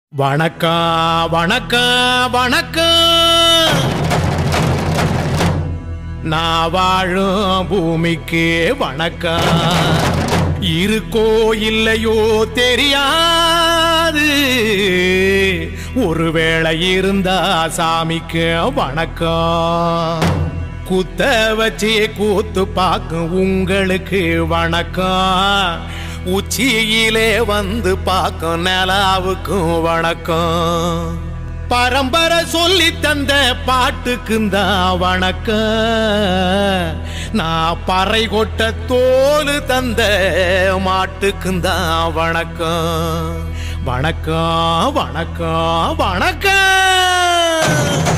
வணக்கம் வணக்கம் வணக்கம் நான் வாழும் பூமிக்கு வணக்கம் இருக்கோ இல்லையோ தெரியாது ஒருவேளை இருந்தா சாமிக்கு வணக்கம் குத்த வச்சு கூத்து பார்க்கும் உங்களுக்கு வணக்கம் உச்சியிலே வந்து பார்க்கும் நிலாவுக்கும் வணக்கம் பரம்பரை சொல்லி தந்த பாட்டுக்குந்தான் வணக்கம் நான் பறை கொட்ட தோல் தந்த மாட்டுக்குந்தான் வணக்கம் வணக்கம் வணக்கம் வணக்கம்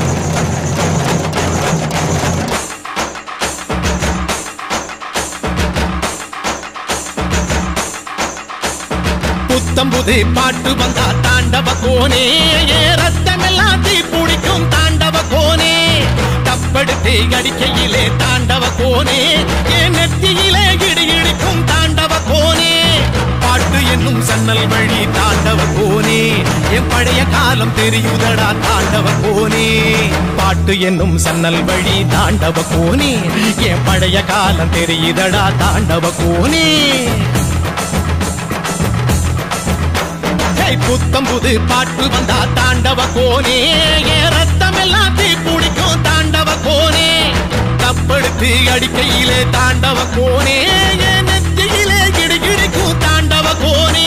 புத்தம்புது பாட்டு வந்தா தாண்டவ கோனே ஏ ரத்தமெல்லாம் தீ பிடிக்கும் தாண்டவ கோனே தப்படுத்து அடிக்கையிலே தாண்டவ கோனே ஏ நெத்தியிலே இடி இடிக்கும் தாண்டவ கோனே பாட்டு என்னும் சன்னல் வழி தாண்டவ கோனே என் பழைய காலம் தெரியுதடா தாண்டவ கோனே பாட்டு என்னும் சன்னல் வழி தாண்டவ கோனே என் பழைய காலம் தெரியுதடா தாண்டவ கோனே ஹேய், புத்தம் புது பாட்டு வந்தா தாண்டவ கோனே என் ரத்தம் எல்லாம் தீ பிடிக்கும் தாண்டவ கோனே தப்படுத்து அடிக்கையிலே தாண்டவ கோனே என் நெத்தியிலே கிடு கிடிக்கும் தாண்டவ கோனே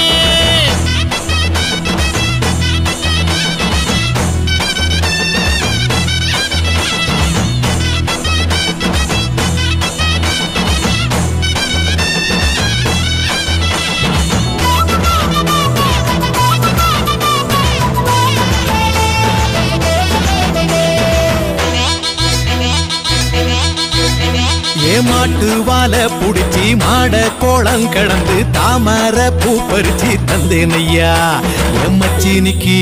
ஏமாட்டு வாழ புடிச்சி மாட கோளம் கடந்து தாமர பூ பறிச்சு தந்தேன் ஐயா எம்மச்சினிக்கு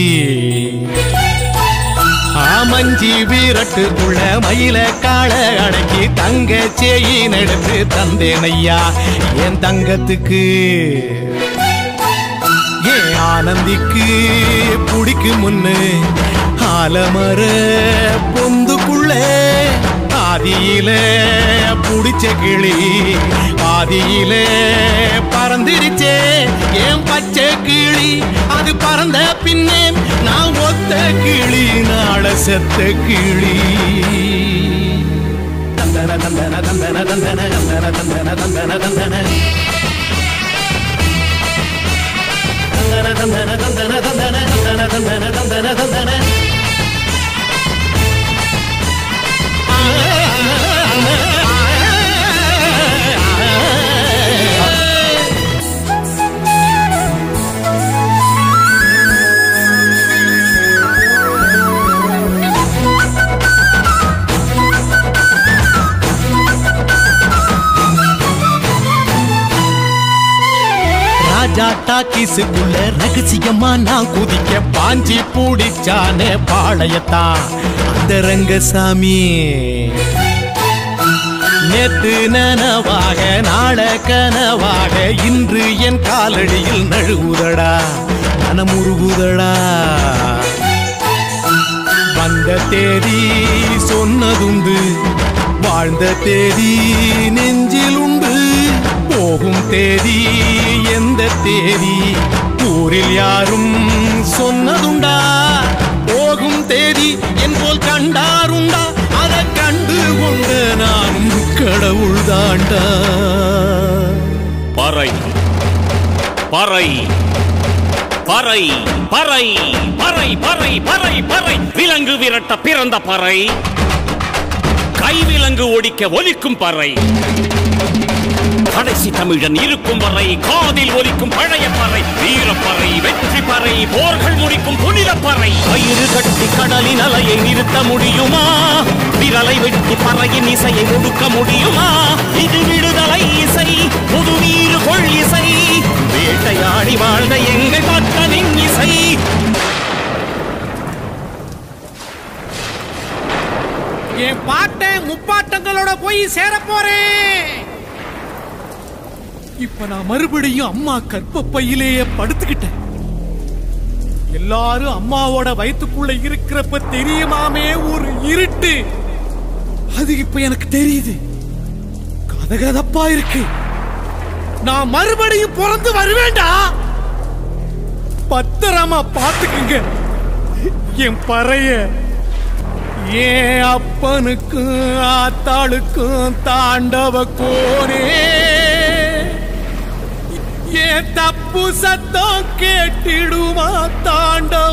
ஆமஞ்சி வீரட்டுக்குள்ள மயில காள அடக்கி தங்க சேயின் எடுத்து தந்தேன் ஐயா என் தங்கத்துக்கு ஏன் ஆனந்திக்கு புடிக்கு முன்னு ஆலமர பொந்துக்குள்ள ஆதியில புடிச்ச கிளி ஆதியில பறந்துருச்சே ஏன் பச்சை கிளி அது பறந்த பின்னே நான் ஒத்த கிளி நாள செத்த கிளி தந்தன தந்தன தந்தன தந்தன தந்தன தந்தன தந்தன தந்தன தந்தன தந்தன தந்தன தந்தன தந்தன தந்தன தந்தன தந்தன ராஜா டாக்கிஸுக்குள்ள ரகசியமா நான் குதிக்க பாஞ்சி பூடிச்சானே பாளையத்தான் அந்த ரங்கசாமி நேத்து நனவாக நாள கனவாக இன்று என் காலடியில் நழுவுதடா மனமுருகுதடா வந்த தேதி சொன்னதுண்டு வாழ்ந்த தேதி நெஞ்சில் உண்டு போகும் தேதி எந்த தேதி ஊரில் யாரும் சொன்னதுண்டா போகும் தேதி என் போல் கண்டாருண்டா அதை கண்டு கொண்ட நானும் கடவுள் தாண்டா பறை பறை பறை பறை பறை பறை பறை பறை விலங்கு விரட்ட பிறந்த பறை கைவிலங்கு ஒடிக்க ஒலிக்கும் பறை கடைசி தமிழன் இருக்கும் வரை காதில் ஒலிக்கும் பழைய பறை வீரப்பறை வெற்றி பறை போர்கள் முடிக்கும் புனித பறை கயிறு கட்டி கடலின் அலையை நிறுத்த முடியுமா விரலை வெட்டி பறையின் இசையை ஒடுக்க முடியுமா இது விடுதலை இசை புது நீரு கொள் இசை வேட்டையாடி வாழ்ந்த எங்கள் பட்டனின் இசை என் பாட்டை முப்பாட்டங்களோட போய் சேர போறேன் இப்ப நான் மறுபடியும் அம்மா கற்ப பையிலேயே படுத்துக்கிட்டேன் எல்லாரும் அம்மாவோட வயித்துக்குள்ள இருக்கிறப்ப தெரியுமாமே ஒரு இருட்டு அது இப்ப எனக்கு தெரியுது கதகதப்பா இருக்கு நான் மறுபடியும் பிறந்து வருவேண்டா பத்திரமா பாத்துக்குங்க என் பறைய ஏன் அப்பனுக்கும் ஆத்தாளுக்கும் தாண்டவ கோனே ஏன் தப்பு சத்தம் கேட்டிடுமா தாண்டவ